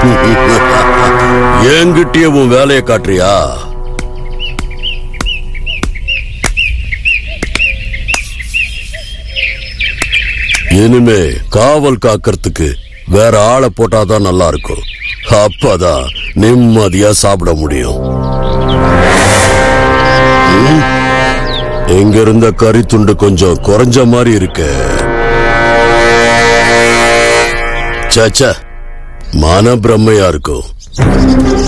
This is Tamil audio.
என்கிட்டயே உன் வேலையை காட்டுறியா இனிமே காவல் காக்கிறதுக்கு வேற ஆளை போட்டாதான் நல்லா இருக்கும் அப்பதான் நிம்மதியா சாப்பிட முடியும் ம்? இங்க இருந்த கறி துண்டு கொஞ்சம் குறைஞ்ச மாதிரி இருக்கு சச்ச மன பிரம்மையா இருக்கும்